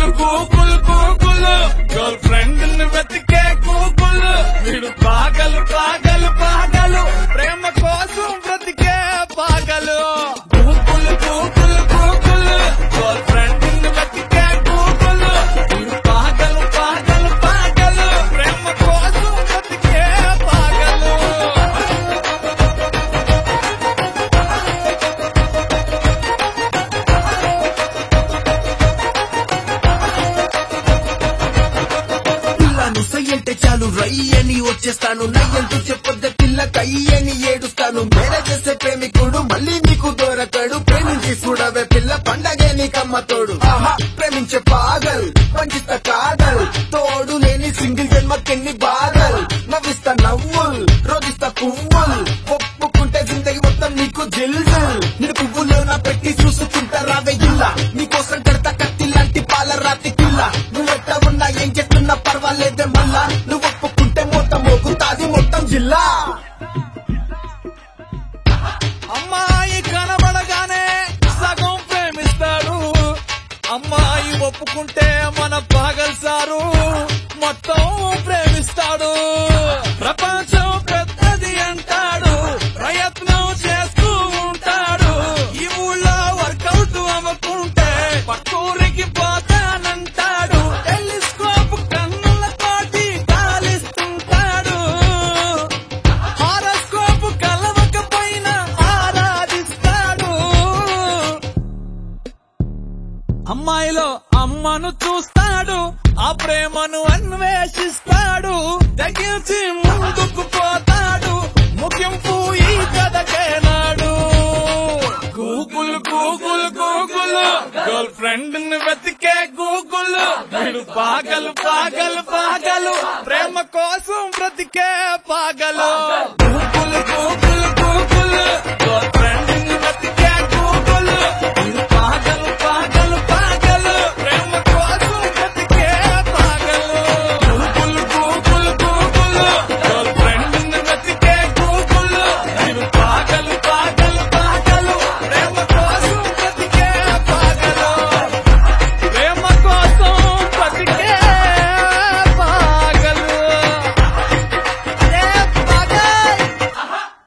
Google Google Google girlfriend ని వెతికే Google వీడు పాగలు పాగలు పాగలు ప్రేమ కోసం బ్రతికే పాగలు Google Google Google girlfriend ని వెతికే గూగుల్ వీడు పాగలు పాగలు పాగలు ప్రేమ కోసం బ్రతికే పాగలు పిల్లను సయ్యంటే చాలు రై అని వచ్చేస్తాను నయ్యంటూ చెప్పొద్ద పిల్ల కయ్యని ఏడుస్తాను మేర చేసే ప్రేమికుడు మళ్ళీ నీకు దొరకడు ప్రేమించి చూడవే పిల్ల పండగే నీకమ్మ తోడు ఆహా ప్రేమించే పాగల్ పంచిత కాదల్ తోడు లేని సింగిల్ జన్మకెన్ని బాధల్ నవ్విస్తా నవ్వుల్ రోగిస్తా పువ్వుల్ ఒప్పుకుంటే జిందగి మొత్తం నీకు జిల్ జిల్ నేను పువ్వులో నా పెట్టి చూసుకుంటా రావే ఇల్లా నీకోసం కడతా కత్తి లాంటి పాల రాతి పిల్ల నువ్వెట్ట ఉన్నా ఏం చేస్తున్నా పర్వాలేదే మళ్ళా నువ్వు ఒప్పుకుంటే మొత్తం మోగుతాది మొత్తం జిల్లా అమ్మాయి కనబడగానే సగం ప్రేమిస్తాడు అమ్మాయి ఒప్పుకుంటే మన పాగల్ సారు మొత్తం ప్రేమిస్తాడు ప్రపంచం పెద్దది అంటాడు ప్రయత్నం చేస్తూ ఉంటాడు ఈ ఊళ్ళో వర్కౌట్ అవ్వకుంటే పట్టూరికి పోతానంటాడు టెలిస్కోప్ కన్నులతోటి కాలిస్తుంటాడు హారోస్కోప్ కలవకపోయినా ఆరాధిస్తాడు అమ్మాయిలో అమ్మను చూస్తాడు ఆ ప్రేమను అన్వేషిస్తాడు తగ్గించి ముందుకు పోతాడు ముగింపు ఈ కథకేనాడు Google Google Google girlfriend ని వెతికే గూగుల్ వీడు పాగలు పాగలు పాగలు ప్రేమ కోసం బ్రతికే పాగలు గూగుల్ గూగుల్